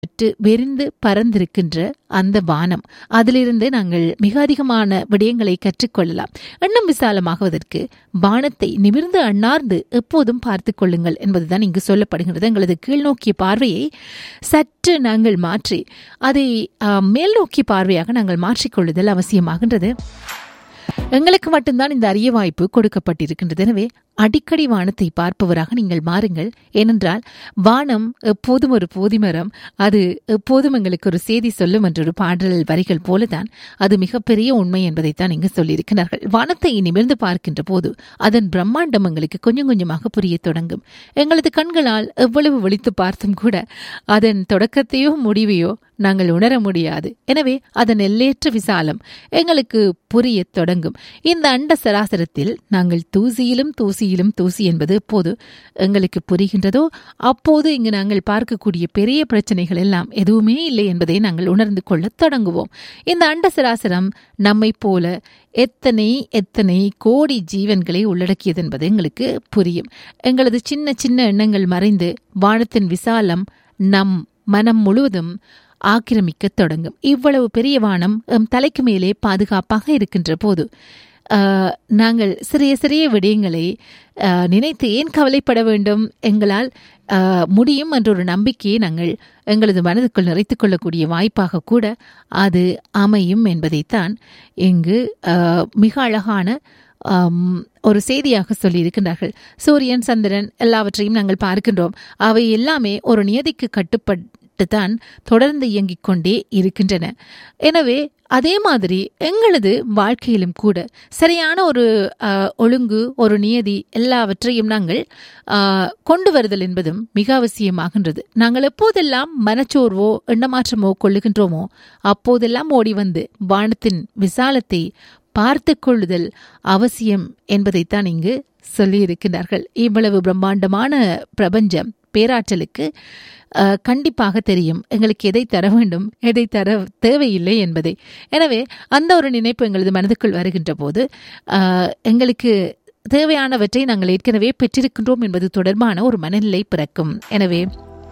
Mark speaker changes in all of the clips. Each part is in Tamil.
Speaker 1: சற்று விரிந்து பறந்திருக்கின்ற அந்த வானம் அதிலிருந்து நாங்கள் மிக அதிகமான விடயங்களை கற்றுக்கொள்ளலாம் எண்ணம் விசாலமாகுவதற்கு வானத்தை நிமிர்ந்து அண்ணார்ந்து எப்போதும் பார்த்துக் கொள்ளுங்கள் என்பதுதான் இங்கு சொல்லப்படுகிறது எங்களது கீழ்நோக்கிய பார்வையை சற்று நாங்கள் மாற்றி அதை ஆஹ், மேல் நோக்கிய பார்வையாக நாங்கள் மாற்றிக்கொள்ளுதல் அவசியமாகின்றது எங்களுக்கு மட்டும்தான் இந்த அரிய வாய்ப்பு கொடுக்கப்பட்டிருக்கின்றது எனவே அடிக்கடி வானத்தை பார்ப்பவராக நீங்கள் மாறுங்கள் ஏனென்றால் வானம் எப்போதும் ஒரு போதிமரம் அது எப்போதும் எங்களுக்கு ஒரு செய்தி சொல்லும் என்ற ஒரு பாடல் வரிகள் போலதான் அது மிகப்பெரிய உண்மை என்பதைத்தான் இங்கு சொல்லியிருக்கிறார்கள் வானத்தை நிமிர்ந்து பார்க்கின்ற போது அதன் பிரம்மாண்டம் எங்களுக்கு கொஞ்சம் கொஞ்சமாக புரியத் தொடங்கும் எங்களது கண்களால் எவ்வளவு விழித்து பார்த்தும் கூட அதன் தொடக்கத்தையோ முடிவையோ நாங்கள் உணர முடியாது எனவே அதன் எல்லையற்ற விசாலம் எங்களுக்கு புரியத் தொடங்கும் இந்த அண்ட சராசரத்தில் நாங்கள் தூசியிலும் தூசியிலும் தூசி என்பது எப்போது எங்களுக்கு புரிகின்றதோ அப்போது இங்கு நாங்கள் பார்க்கக்கூடிய பெரிய பிரச்சனைகள் எல்லாம் எதுவுமே இல்லை என்பதை நாங்கள் உணர்ந்து கொள்ளத் தொடங்குவோம் இந்த அண்ட சராசரம் நம்மைப் போல எத்தனை எத்தனை கோடி ஜீவன்களை உள்ளடக்கியது என்பது எங்களுக்கு புரியும் எங்களது சின்ன சின்ன எண்ணங்கள் மறைந்து வானத்தின் விசாலம் நம் மனம் முழுவதும் ஆக்கிரமிக்கத் தொடங்கும் இவ்வளவு பெரிய வானம் எம் தலைக்கு மேலே பாதுகாப்பாக இருக்கின்ற போது ஆஹ், நாங்கள் சிறிய சிறிய விடயங்களை ஆஹ், நினைத்து ஏன் கவலைப்பட வேண்டும் எங்களால் ஆஹ், முடியும் என்ற ஒரு நம்பிக்கையை நாங்கள் எங்களது மனதுக்குள் நிறைத்துக் கொள்ளக்கூடிய வாய்ப்பாக கூட அது அமையும் என்பதைத்தான் இங்கு ஆஹ், மிக அழகான ஆம், ஒரு செய்தியாக சொல்லியிருக்கின்றார்கள் சூரியன் சந்திரன் எல்லாவற்றையும் நாங்கள் பார்க்கின்றோம் அவை எல்லாமே ஒரு நியதிக்கு கட்டுப்பட்டு தான் தொடர்ந்து இயங்கிக் கொண்டே இருக்கின்றன எனவே அதே மாதிரி எங்களது வாழ்க்கையிலும் கூட சரியான ஒரு ஆஹ், ஒழுங்கு ஒரு நியதி எல்லாவற்றையும் நாங்கள் ஆஹ், கொண்டு வருதல் என்பதும் மிக அவசியமாகின்றது நாங்கள் எப்போதெல்லாம் மனச்சோர்வோ எண்ணமாற்றமோ கொள்ளுகின்றோமோ அப்போதெல்லாம் ஓடி வந்து வானத்தின் விசாலத்தை பார்த்து கொள்ளுதல் அவசியம் என்பதைத்தான் இங்கு சொல்லியிருக்கிறார்கள் இவ்வளவு பிரம்மாண்டமான பிரபஞ்சம் பேராற்றலுக்கு அஹ், கண்டிப்பாக தெரியும் எங்களுக்கு எதை தர வேண்டும் எதை தர தேவையில்லை என்பதை எனவே அந்த ஒரு நினைப்பு எங்களது மனதுக்குள் வருகின்ற போது அஹ், எங்களுக்கு தேவையானவற்றை நாங்கள் ஏற்கனவே பெற்றிருக்கின்றோம் என்பது தொடர்பான ஒரு மனநிலை பிறக்கும் எனவே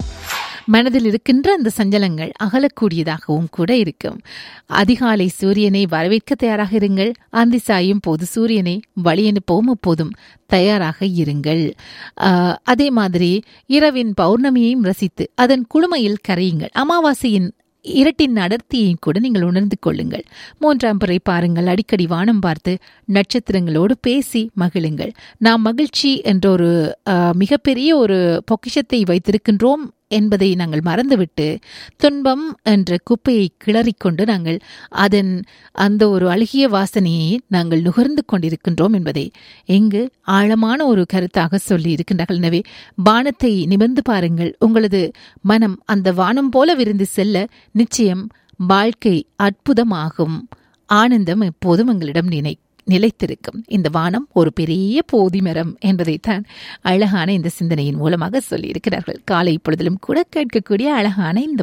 Speaker 1: மனதில் இருக்கின்ற அந்த சஞ்சலங்கள் அகலக்கூடியதாகவும் கூட இருக்கும் அதிகாலை சூரியனை வரவேற்க தயாராக இருங்கள் அந்தி சாயும் போது சூரியனை வழி அனுப்பவும் அப்போதும் தயாராக இருங்கள் ஆஹ், அதே மாதிரி இரவின் பௌர்ணமியையும் ரசித்து அதன் குளுமையில் கரையுங்கள் அமாவாசையின் இரட்டின் அடர்த்தியையும் கூட நீங்கள் உணர்ந்து கொள்ளுங்கள் மூன்றாம் பிறை பாருங்கள் அடிக்கடி வானம் பார்த்து நட்சத்திரங்களோடு பேசி மகிழுங்கள் நாம் மகிழ்ச்சி என்ற ஒரு ஆஹ், மிகப்பெரிய ஒரு பொக்கிஷத்தை வைத்திருக்கின்றோம் என்பதை நாங்கள் மறந்துவிட்டு துன்பம் என்ற குப்பையை கிளறிக்கொண்டு நாங்கள் அதன் அந்த ஒரு அழுகிய வாசனையை நாங்கள் நுகர்ந்து கொண்டிருக்கின்றோம் என்பதை இங்கு ஆழமான ஒரு கருத்தாக சொல்லி இருக்கின்றார்கள் எனவே வானத்தை நிமிர்ந்து பாருங்கள் உங்களது மனம் அந்த வானம் போல விருந்து செல்ல நிச்சயம் வாழ்க்கை அற்புதமாகும் ஆனந்தம் எப்போதும் எங்களிடம் நினை நிலைத்திருக்கும் இந்த வானம் ஒரு பெரிய போதிமரம் என்பதைத்தான் அழகான இந்த சிந்தனையின் மூலமாக சொல்லியிருக்கிறார்கள் காலை பொழுதிலும் கூட கேட்கக்கூடிய அழகான இந்த